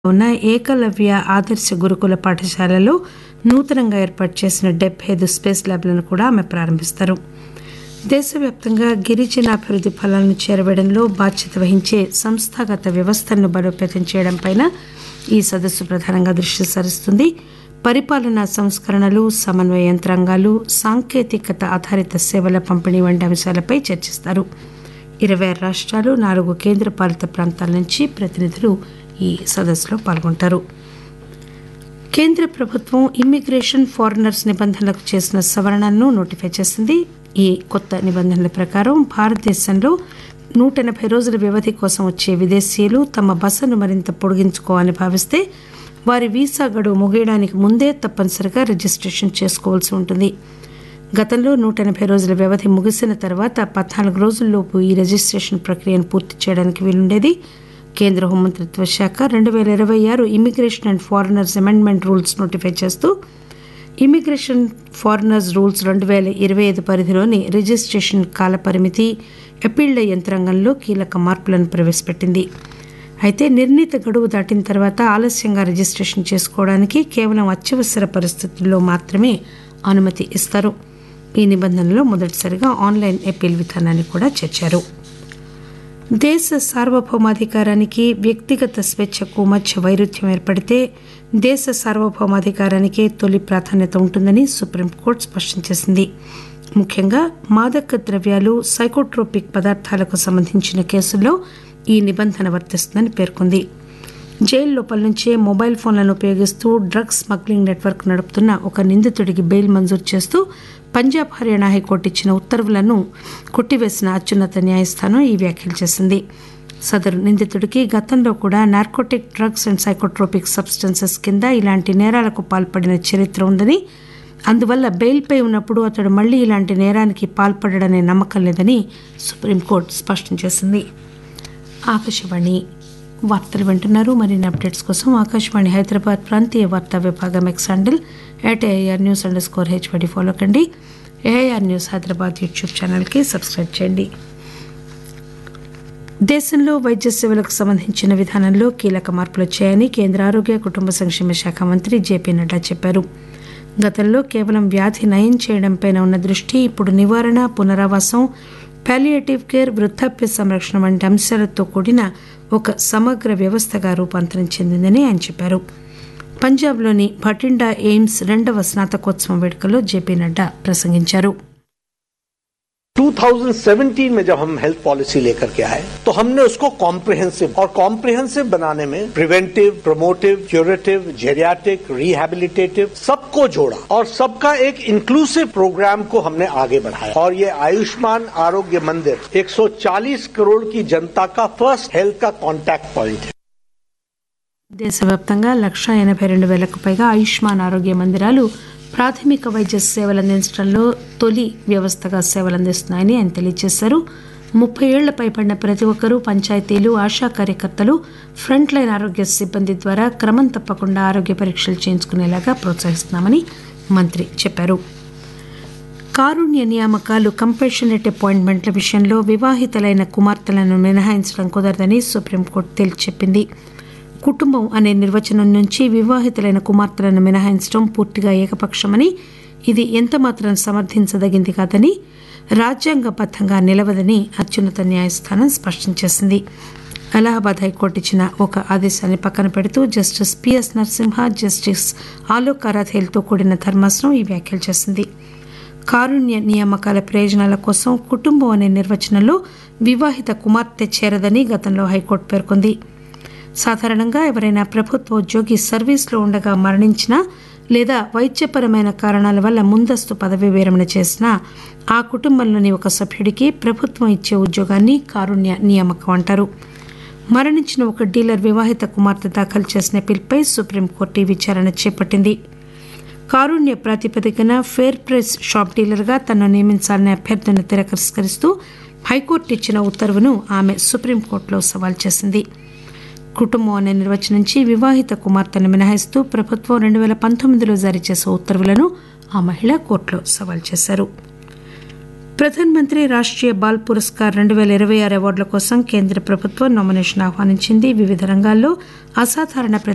ఉన్న ఏకలవ్య ఆదర్శ గురుకుల పాఠశాలలో నూతనంగా ఏర్పాటు చేసిన డెబ్బై ఐదు స్పేస్ ల్యాబ్లను కూడా ఆమె ప్రారంభిస్తారు దేశవ్యాప్తంగా గిరిజనాభివృద్ది ఫలాలను చేరవేయడంలో బాధ్యత వహించే సంస్థాగత వ్యవస్థలను బలోపేతం చేయడంపై ఈ సదస్సు ప్రధానంగా దృష్టి సారిస్తుంది పరిపాలనా సంస్కరణలు సమన్వయ యంత్రాంగాలు సాంకేతికత ఆధారిత సేవల పంపిణీ వంటి అంశాలపై చర్చిస్తారు ఇరవై ఆరు రాష్ట్రాలు నాలుగు కేంద్రపాలిత ప్రాంతాల నుంచి ప్రతినిధులు ఈ సదస్సులో పాల్గొంటారు కేంద్ర ప్రభుత్వం ఇమ్మిగ్రేషన్ ఫారినర్స్ నిబంధనలకు చేసిన సవరణలను నోటిఫై చేసింది ఈ కొత్త నిబంధనల ప్రకారం భారతదేశంలో నూట ఎనభై రోజుల వ్యవధి కోసం వచ్చే విదేశీయులు తమ బసను మరింత పొడిగించుకోవాలని భావిస్తే వారి వీసా గడువు ముగియడానికి ముందే తప్పనిసరిగా రిజిస్ట్రేషన్ చేసుకోవాల్సి ఉంటుంది గతంలో నూట ఎనభై రోజుల వ్యవధి ముగిసిన తర్వాత పద్నాలుగు రోజుల్లోపు ఈ రిజిస్ట్రేషన్ ప్రక్రియను పూర్తి చేయడానికి వీలుండేది కేంద్ర హోంమంత్రిత్వ శాఖ రెండు వేల ఇరవై ఆరు immigration and foreigners amendment rules notify చేస్తూ ఇమిగ్రేషన్ ఫారినర్స్ రూల్స్ రెండు వేల ఇరవై ఐదు పరిధిలోని రిజిస్ట్రేషన్ కాల పరిమితి అప్పీళ్ల యంత్రాంగంలో కీలక మార్పులను ప్రవేశపెట్టింది అయితే నిర్ణీత గడువు దాటిన తర్వాత ఆలస్యంగా రిజిస్ట్రేషన్ చేసుకోవడానికి కేవలం అత్యవసర పరిస్థితుల్లో మాత్రమే అనుమతి ఇస్తారు ఈ నిబంధనలో మొదటిసారిగా ఆన్లైన్ అప్పీల్ విధానాన్ని కూడా చేర్చారు దేశ సార్వభౌమాధికారానికి వ్యక్తిగత స్వేచ్ఛకు మధ్య వైరుధ్యం ఏర్పడితే దేశ సార్వభౌమాధికారానికే తొలి ప్రాధాన్యత ఉంటుందని సుప్రీంకోర్టు స్పష్టం చేసింది ముఖ్యంగా మాదక ద్రవ్యాలు సైకోట్రోపిక్ పదార్థాలకు సంబంధించిన కేసుల్లో ఈ నిబంధన వర్తిస్తుందని పేర్కొంది జైలు లోపల నుంచే మొబైల్ ఫోన్లను ఉపయోగిస్తూ డ్రగ్స్ స్మగ్లింగ్ నెట్వర్క్ నడుపుతున్న ఒక నిందితుడికి బెయిల్ మంజూరు చేస్తూ పంజాబ్ హర్యానా హైకోర్టు ఇచ్చిన ఉత్తర్వులను కొట్టివేసిన అత్యున్నత న్యాయస్థానం ఈ వ్యాఖ్యలు చేసింది సదరు నిందితుడికి గతంలో కూడా narcotic drugs and psychotropic substances కింద ఇలాంటి నేరాలకు పాల్పడిన చరిత్ర ఉందని అందువల్ల బెయిల్పై ఉన్నప్పుడు అతడు మళ్లీ ఇలాంటి నేరానికి పాల్పడడనే నమ్మకం లేదని సుప్రీంకోర్టు స్పష్టం చేసింది ఆకాశవాణి వార్తలు వింటున్నారు మరిన్ని అప్డేట్స్ కోసం ఆకాశవాణి హైదరాబాద్ ప్రాంతీయ వార్తా విభాగం X handle at AR news underscore HYD follow కండి ఏఆర్ న్యూస్ హైదరాబాద్ యూట్యూబ్ ఛానల్కి సబ్స్క్రైబ్ చేయండి దేశంలో వైద్య సేవలకు సంబంధించిన విధానంలో కీలక మార్పులు వచ్చాయని కేంద్ర ఆరోగ్య కుటుంబ సంక్షేమ శాఖ మంత్రి జేపీ నడ్డా చెప్పారు గతంలో కేవలం వ్యాధి నయం చేయడంపై ఉన్న దృష్టి ఇప్పుడు నివారణ పునరావాసం పాలియేటివ్ కేర్ వృద్ధాప్య సంరక్షణ వంటి అంశాలతో కూడిన ఒక సమగ్ర వ్యవస్థగా రూపాంతరం చెందిందని ఆయన చెప్పారు పంజాబ్లోని భటిండా ఎయిమ్స్ రెండవ స్నాతకోత్సవం వేడుకలో జేపీ నడ్డా ప్రసంగించారు 2017 में जब हम हेल्थ पॉलिसी लेकर के आए तो हमने उसको कॉम्प्रिहेंसिव और कॉम्प्रिहेंसिव बनाने में preventive promotive curative geriatric rehabilitative सबको जोड़ा और सबका एक इंक्लूसिव प्रोग्राम को हमने आगे बढ़ाया और ये आयुष्मान आरोग्य मंदिर 140 करोड़ की जनता का फर्स्ट हेल्थ का कॉन्टैक्ट पॉइंट है దేశవ్యాప్తంగా లక్షా ఎనభై రెండు వేలకు పైగా ఆయుష్మాన్ ఆరోగ్య మందిరాలు ప్రాథమిక వైద్య సేవలు అందించడంలో తొలి వ్యవస్థగా సేవలు అందిస్తున్నాయని ఆయన తెలియజేశారు ముప్పై ఏళ్ల పైబడిన ప్రతి ఒక్కరూ పంచాయతీలు ఆశా కార్యకర్తలు ఫ్రంట్ లైన్ ఆరోగ్య సిబ్బంది ద్వారా క్రమం తప్పకుండా ఆరోగ్య పరీక్షలు చేయించుకునేలాగా ప్రోత్సహిస్తున్నామని మంత్రి చెప్పారు కారుణ్య నియామకాలు కంపల్షనరీ అపాయింట్మెంట్ల విషయంలో వివాహితులైన కుమార్తెలను మినహాయించడం కుదరదని సుప్రీంకోర్టు తేల్చి చెప్పింది కుటుంబం అనే నిర్వచనం నుంచి వివాహితులైన కుమార్తెలను మినహాయించడం పూర్తిగా ఏకపక్షమని ఇది ఎంతమాత్రం సమర్థించదగింది కాదని రాజ్యాంగబద్దంగా నిలవదని అత్యున్నత న్యాయస్థానం స్పష్టం చేసింది అలహాబాద్ హైకోర్టు ఇచ్చిన ఒక ఆదేశాన్ని పక్కన పెడుతూ justice PS Narasimha justice Alok అరాధేలతో కూడిన ధర్మాసనం ఈ వ్యాఖ్యలు చేసింది కారుణ్య నియామకాల ప్రయోజనాల కోసం కుటుంబం అనే నిర్వచనంలో వివాహిత కుమార్తె చేరదని గతంలో హైకోర్టు పేర్కొంది సాధారణంగా ఎవరైనా ప్రభుత్వ ఉద్యోగి సర్వీస్లో ఉండగా మరణించినా లేదా వైద్యపరమైన కారణాల వల్ల ముందస్తు పదవీ విరమణ చేసినా ఆ కుటుంబంలోని ఒక సభ్యుడికి ప్రభుత్వం ఇచ్చే ఉద్యోగాన్ని కారుణ్య నియామకం అంటారు మరణించిన ఒక డీలర్ వివాహిత కుమార్తె దాఖలు చేసిన పిల్పై సుప్రీంకోర్టు ఈ విచారణ చేపట్టింది కారుణ్య ప్రాతిపదికన ఫేర్ ప్రైస్ షాప్ డీలర్గా తనను నియమించాలనే అభ్యర్థన తిరస్కరిస్తూ హైకోర్టు ఇచ్చిన ఉత్తర్వును ఆమె సుప్రీంకోర్టులో సవాల్ చేసింది కుటుంబం అనే నిర్వచనించి వివాహిత కుమార్తెను మినహాయిస్తూ ప్రభుత్వం రెండు వేల పంతొమ్మిదిలో జారీ చేసే ఉత్తర్వులను ఆ మహిళ కోర్టులో సవాల్ చేశారు ప్రధాన్ మంత్రి రాష్ట్రీయ బాల్ పురస్కార్ రెండు వేల ఇరవై ఆరు అవార్డుల కోసం కేంద్ర ప్రభుత్వం నామినేషన్ ఆహ్వానించింది వివిధ రంగాల్లో అసాధారణ